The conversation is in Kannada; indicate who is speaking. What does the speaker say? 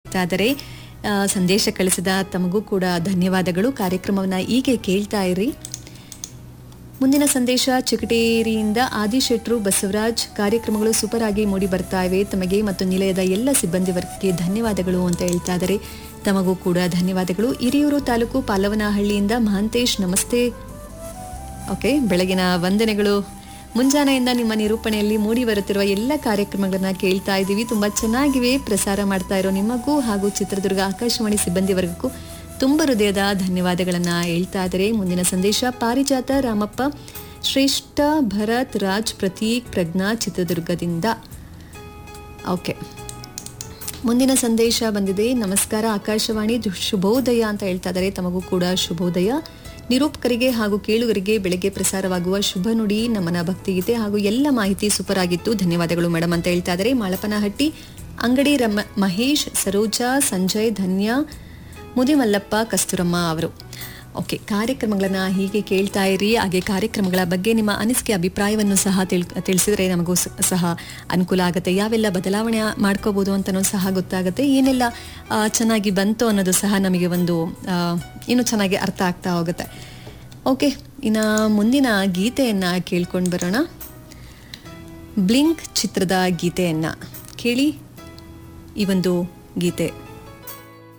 Speaker 1: ಹೇಳ್ತಾ ಇದ್ದಾರೆ ಆ, ಸಂದೇಶ ಕಳಿಸಿದ ತಮಗೂ ಕೂಡ ಧನ್ಯವಾದಗಳು ಕಾರ್ಯಕ್ರಮವನ್ನ ಹೀಗೆ ಕೇಳ್ತಾ ಇರಿ ಮುಂದಿನ ಸಂದೇಶ ಚಿಕಟೇರಿಯಿಂದ ಆದಿಶೆಟ್ರು ಬಸವರಾಜ್ ಕಾರ್ಯಕ್ರಮಗಳು ಸೂಪರ್ ಆಗಿ ಮೂಡಿ ಬರ್ತಾ ಇವೆ ತಮಗೆ ಮತ್ತು ನಿಲಯದ ಎಲ್ಲ ಸಿಬ್ಬಂದಿ ವರ್ಗಕ್ಕೆ ಧನ್ಯವಾದಗಳು ಅಂತ ಹೇಳ್ತಾ ಇದ್ದಾರೆ ತಮಗೂ ಕೂಡ ಧನ್ಯವಾದಗಳು ಹಿರಿಯೂರು ತಾಲೂಕು ಪಾಲವನಹಳ್ಳಿಯಿಂದ ಮಹಾಂತೇಶ್ ನಮಸ್ತೆ ಓಕೆ ಬೆಳಗಿನ ವಂದನೆಗಳು ಮುಂಜಾನೆಯಿಂದ ನಿಮ್ಮ ನಿರೂಪಣೆಯಲ್ಲಿ ಮೂಡಿ ಬರುತ್ತಿರುವ ಎಲ್ಲ ಕಾರ್ಯಕ್ರಮಗಳನ್ನ ಕೇಳ್ತಾ ಇದ್ದೀವಿ ತುಂಬಾ ಚೆನ್ನಾಗಿವೆ ಪ್ರಸಾರ ಮಾಡ್ತಾ ಇರೋ ನಿಮಗೂ ಹಾಗೂ ಚಿತ್ರದುರ್ಗ ಆಕಾಶವಾಣಿ ಸಿಬ್ಬಂದಿ ವರ್ಗಕ್ಕೂ ತುಂಬ ಹೃದಯದ ಧನ್ಯವಾದಗಳನ್ನ ಹೇಳ್ತಾ ಇದ್ದಾರೆ ಮುಂದಿನ ಸಂದೇಶ ಪಾರಿಜಾತ ರಾಮಪ್ಪ ಶ್ರೇಷ್ಠ ಭರತ್ ರಾಜ್ ಪ್ರತೀಕ್ ಪ್ರಜ್ಞಾ ಚಿತ್ರದುರ್ಗದಿಂದ ಓಕೆ ಮುಂದಿನ ಸಂದೇಶ ಬಂದಿದೆ ನಮಸ್ಕಾರ ಆಕಾಶವಾಣಿ ದು- ಶುಭೋದಯ ಅಂತ ಹೇಳ್ತಾ ಇದ್ದಾರೆ ತಮಗೂ ಕೂಡ ಶುಭೋದಯ ನಿರೂಪಕರಿಗೆ ಹಾಗೂ ಕೇಳುಗರಿಗೆ ಬೆಳಗ್ಗೆ ಪ್ರಸಾರವಾಗುವ ಶುಭ ನುಡಿ ನಮನ ಭಕ್ತಿಗೀತೆ ಹಾಗೂ ಎಲ್ಲ ಮಾಹಿತಿ ಸೂಪರ್ ಆಗಿತ್ತು ಧನ್ಯವಾದಗಳು ಮೇಡಮ್ ಅಂತ ಹೇಳ್ತಾ ಇದ್ದಾರೆ ಮಾಳಪನಹಟ್ಟಿ ಅಂಗಡಿ ರಮ ಮಹೇಶ್ ಸರೋಜಾ ಸಂಜಯ್ ಧನ್ಯ ಮುದಿಮಲ್ಲಪ್ಪ ಕಸ್ತೂರಮ್ಮ ಅವರು ಓಕೆ ಕಾರ್ಯಕ್ರಮಗಳನ್ನ ಹೀಗೆ ಕೇಳ್ತಾ ಇರಿ ಹಾಗೆ ಕಾರ್ಯಕ್ರಮಗಳ ಬಗ್ಗೆ ನಿಮ್ಮ ಅನಿಸಿಕೆ ಅಭಿಪ್ರಾಯವನ್ನು ಸಹ ತಿಳ್ ತಿಳಿಸಿದ್ರೆ ನಮಗೂ ಸ- ಸಹ ಅನುಕೂಲ ಆಗುತ್ತೆ ಯಾವೆಲ್ಲ ಬದಲಾವಣೆ ಮಾಡ್ಕೋಬೋದು ಅಂತಲೂ ಸಹ ಗೊತ್ತಾಗುತ್ತೆ ಏನೆಲ್ಲ ಆ, ಚೆನ್ನಾಗಿ ಬಂತು ಅನ್ನೋದು ಸಹ ನಮಗೆ ಒಂದು ಆ, ಇನ್ನೂ ಚೆನ್ನಾಗಿ ಅರ್ಥ ಆಗ್ತಾ ಹೋಗುತ್ತೆ ಓಕೆ ಇನ್ನು ಮುಂದಿನ ಗೀತೆಯನ್ನು ಕೇಳ್ಕೊಂಡು ಬರೋಣ ಬ್ಲಿಂಕ್ ಚಿತ್ರದ ಗೀತೆಯನ್ನು ಕೇಳಿ ಈ ಒಂದು ಗೀತೆ